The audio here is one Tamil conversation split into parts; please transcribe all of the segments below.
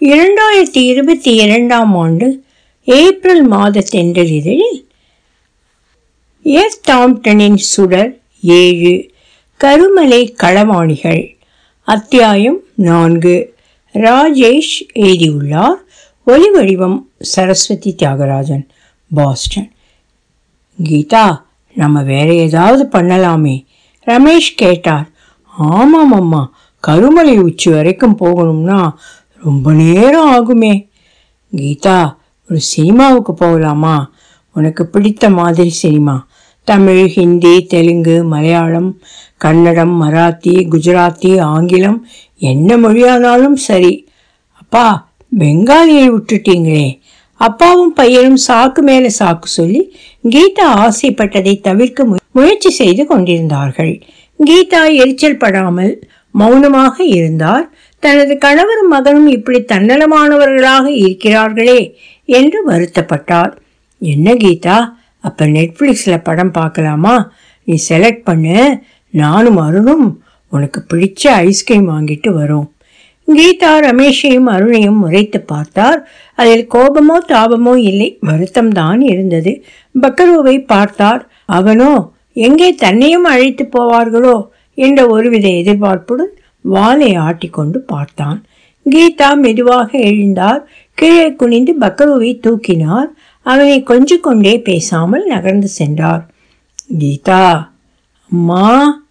இரண்டாயிரத்தி இருபத்தி இரண்டாம் ஆண்டு ஏப்ரல் மாத தென்றல் இதழில் எஸ் டாம்டனின் சுடர் ஏழு கருமலை களவாணிகள் அத்தியாயம் நான்கு ராஜேஷ் எழுதியுள்ளார் ஒலி வடிவம் சரஸ்வதி தியாகராஜன் பாஸ்டன் கீதா நம்ம வேற ஏதாவது பண்ணலாமே ரமேஷ் கேட்டார் ஆமாம் அம்மா கருமலை உச்சி வரைக்கும் போகணும்னா ரொம்ப நேரம் ஆகுமே கீதா ஒரு சினிமாவுக்கு போகலாமா உனக்கு பிடித்த மாதிரி சினிமா தமிழ் ஹிந்தி தெலுங்கு மலையாளம் கன்னடம் மராத்தி குஜராத்தி ஆங்கிலம் என்ன மொழியானாலும் சரி அப்பா பெங்காலியை விட்டுட்டீங்களே அப்பாவும் பையனும் சாக்கு மேல சாக்கு சொல்லி கீதா ஆசைப்பட்டதை தவிர்க்க மு- முயற்சி செய்து கொண்டிருந்தார்கள் கீதா எரிச்சல் படாமல் மௌனமாக இருந்தார் தனது கணவரும் மகனும் இப்படி தன்னலமானவர்களாக இருக்கிறார்களே என்று வருத்தப்பட்டார் என்ன கீதா அப்ப நெட்ஃப்ளிக்ஸ்ல படம் பார்க்கலாமா நீ செலக்ட் பண்ணு நானும் அருணும் உனக்கு பிடிச்ச ஐஸ்கிரீம் வாங்கிட்டு வரோம் கீதா ரமேஷையும் அருணையும் முறைத்து பார்த்தார் அதில் கோபமோ தாபமோ இல்லை வருத்தம் தான் இருந்தது பக்கருவை பார்த்தார் அவனோ எங்கே தன்னையும் அழைத்து போவார்களோ என்ற ஒருவித எதிர்பார்ப்புடன் வாலை ஆட்டிக்கொண்டு பார்த்தான் கீதா மெதுவாக எழுந்தார் கீழே குனிந்து பக்கருவை தூக்கினார் அவனை கொஞ்சிக் கொண்டே பேசாமல் நகர்ந்து சென்றார் கீதா அம்மா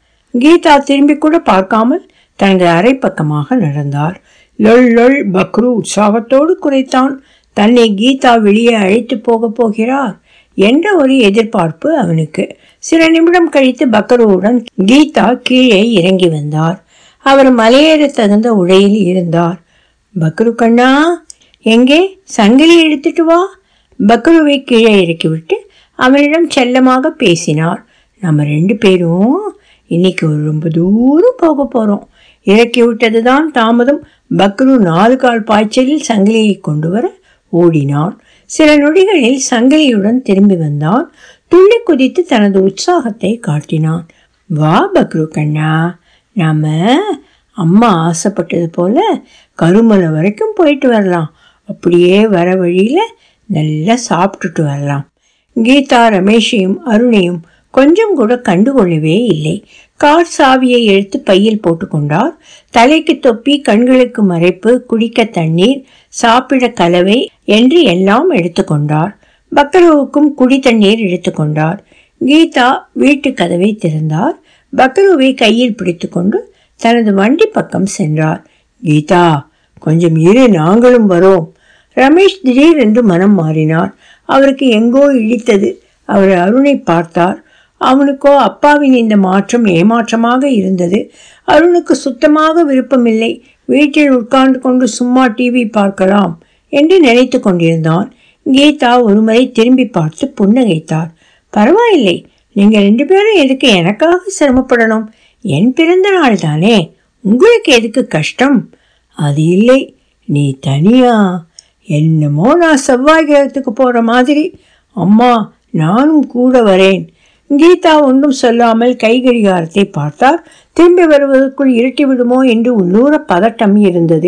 கீதா திரும்பி கூட பார்க்காமல் தனது அரை பக்கமாக நடந்தார் லொள் லொள் பக்ரு உற்சாகத்தோடு குறைத்தான் தன்னை கீதா வெளியே அழைத்து போக போகிறார் என்ற ஒரு எதிர்பார்ப்பு அவனுக்கு சில நிமிடம் கழித்து பக்ருவுடன் கீதா கீழே இறங்கி வந்தார் அவர் மலையேற தகுந்த உடையில் இருந்தார் பக்ரு கண்ணா எங்கே சங்கிலி எடுத்துட்டு வா பக்ருவை கீழே இறக்கிவிட்டு அவனிடம் செல்லமாக பேசினார் நம்ம ரெண்டு பேரும் இன்னைக்கு ஒரு ரொம்ப தூரம் போக போறோம் இறக்கி விட்டதுதான் தாமதம் பக்ரு நாலு கால் பாய்ச்சலில் சங்கிலியை கொண்டு வர ஓடினான் சில நொடிகளில் சங்கிலியுடன் திரும்பி வந்தான் துள்ளி குதித்து தனது உற்சாகத்தை காட்டினான் வா பக்ரு கண்ணா நாம அம்மா ஆசைப்பட்டது போல கருமலை வரைக்கும் போயிட்டு வரலாம் அப்படியே வர வழியில நல்லா சாப்பிட்டுட்டு வரலாம் கீதா ரமேஷையும் அருணையும் கொஞ்சம் கூட கண்டுகொள்ளவே இல்லை கார் சாவியை எடுத்து பையில் போட்டுக்கொண்டார் தலைக்கு தொப்பி கண்களுக்கு மறைப்பு குடிக்க தண்ணீர் சாப்பிட கலவை என்று எல்லாம் எடுத்துக்கொண்டார் பக்கருவுக்கும் குடி தண்ணீர் எடுத்துக்கொண்டார் கீதா வீட்டு கதவை திறந்தார் பக்கருவை கையில் பிடித்துக்கொண்டு தனது வண்டி பக்கம் சென்றார் கீதா கொஞ்சம் இரு நாங்களும் வரோம் ரமேஷ் திடீரென்று மனம் மாறினார் அவருக்கு எங்கோ இழித்தது அவர் அருணை பார்த்தார் அவனுக்கோ அப்பாவின் இந்த மாற்றம் ஏமாற்றமாக இருந்தது அருணுக்கு சுத்தமாக விருப்பமில்லை வீட்டில் உட்கார்ந்து கொண்டு சும்மா டிவி பார்க்கலாம் என்று நினைத்து கொண்டிருந்தான் கீதா ஒருமுறை திரும்பி பார்த்து புன்னகைத்தார் பரவாயில்லை நீங்க ரெண்டு பேரும் எதுக்கு எனக்காக சிரமப்படணும் என் பிறந்த நாள் தானே உங்களுக்கு எதுக்கு கஷ்டம் அது இல்லை நீ தனியா என்னமோ நான் செவ்வாய் கிரகத்துக்கு போற மாதிரி அம்மா நானும் கூட வரேன் கீதா ஒன்றும் சொல்லாமல் கை கடிகாரத்தை பார்த்தார் திரும்பி வருவதற்குள் இருட்டி விடுமோ என்று உள்ளூர பதட்டம் இருந்தது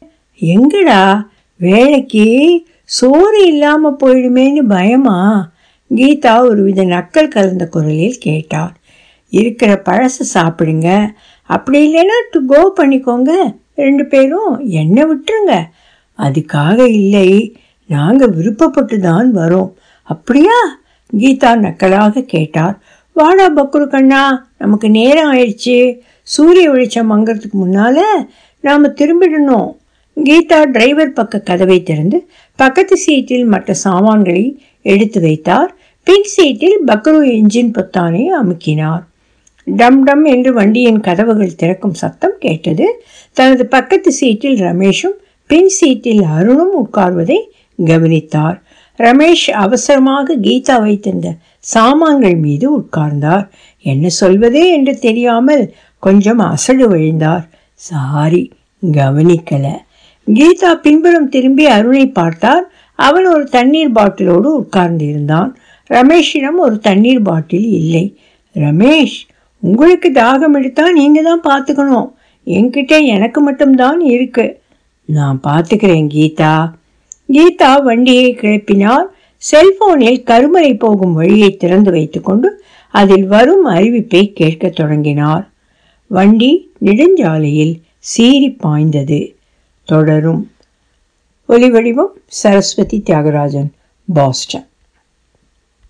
எங்கடா வேலைக்கு சோறு இல்லாம போயிடுமேன்னு பயமா கீதா ஒருவித நக்கல் கலந்த குரலில் கேட்டார் இருக்கிற பழசை சாப்பிடுங்க அப்படி இல்லைன்னா டு கோ பண்ணிக்கோங்க ரெண்டு பேரும் என்னை விட்டுருங்க அதுக்காக இல்லை நாங்க விருப்பப்பட்டு தான் வரோம் அப்படியா கீதா நக்கலாக கேட்டார் வாடா பக்ரு கண்ணா நமக்கு நேரம் ஆயிடுச்சு சூரிய வெளிச்சம் மங்கிறதுக்கு முன்னால நாம திரும்பிடணும் கீதா டிரைவர் பக்க கதவை திறந்து பக்கத்து சீட்டில் மற்ற சாமான்களை எடுத்து வைத்தார் பின் சீட்டில் பக்ரு என்ஜின் பொத்தானை அமுக்கினார் டம் டம் என்று வண்டியின் கதவுகள் திறக்கும் சத்தம் கேட்டது தனது பக்கத்து சீட்டில் ரமேஷும் பின் சீட்டில் அருணும் உட்கார்வதை கவனித்தார் ரமேஷ் அவசரமாக கீதா வைத்திருந்த சாமான்கள் மீது உட்கார்ந்தார் என்ன சொல்வதே என்று தெரியாமல் கொஞ்சம் அசடு விழுந்தார் சாரி கவனிக்கல கீதா பின்புறம் திரும்பி அருணை பார்த்தார் அவன் ஒரு தண்ணீர் பாட்டிலோடு உட்கார்ந்திருந்தான் ரமேஷிடம் ஒரு தண்ணீர் பாட்டில் இல்லை ரமேஷ் உங்களுக்கு தாகம் எடுத்தா நீங்க தான் பார்த்துக்கணும் என்கிட்ட எனக்கு மட்டும்தான் இருக்கு நான் பார்த்துக்கிறேன் கீதா கீதா வண்டியை கிளப்பினார் செல்போனில் கருமலை போகும் வழியை திறந்து வைத்துக்கொண்டு அதில் வரும் அறிவிப்பை கேட்கத் தொடங்கினார் வண்டி நெடுஞ்சாலையில் சீறி பாய்ந்தது தொடரும் ஒலிவடிவம் சரஸ்வதி தியாகராஜன் பாஸ்டன்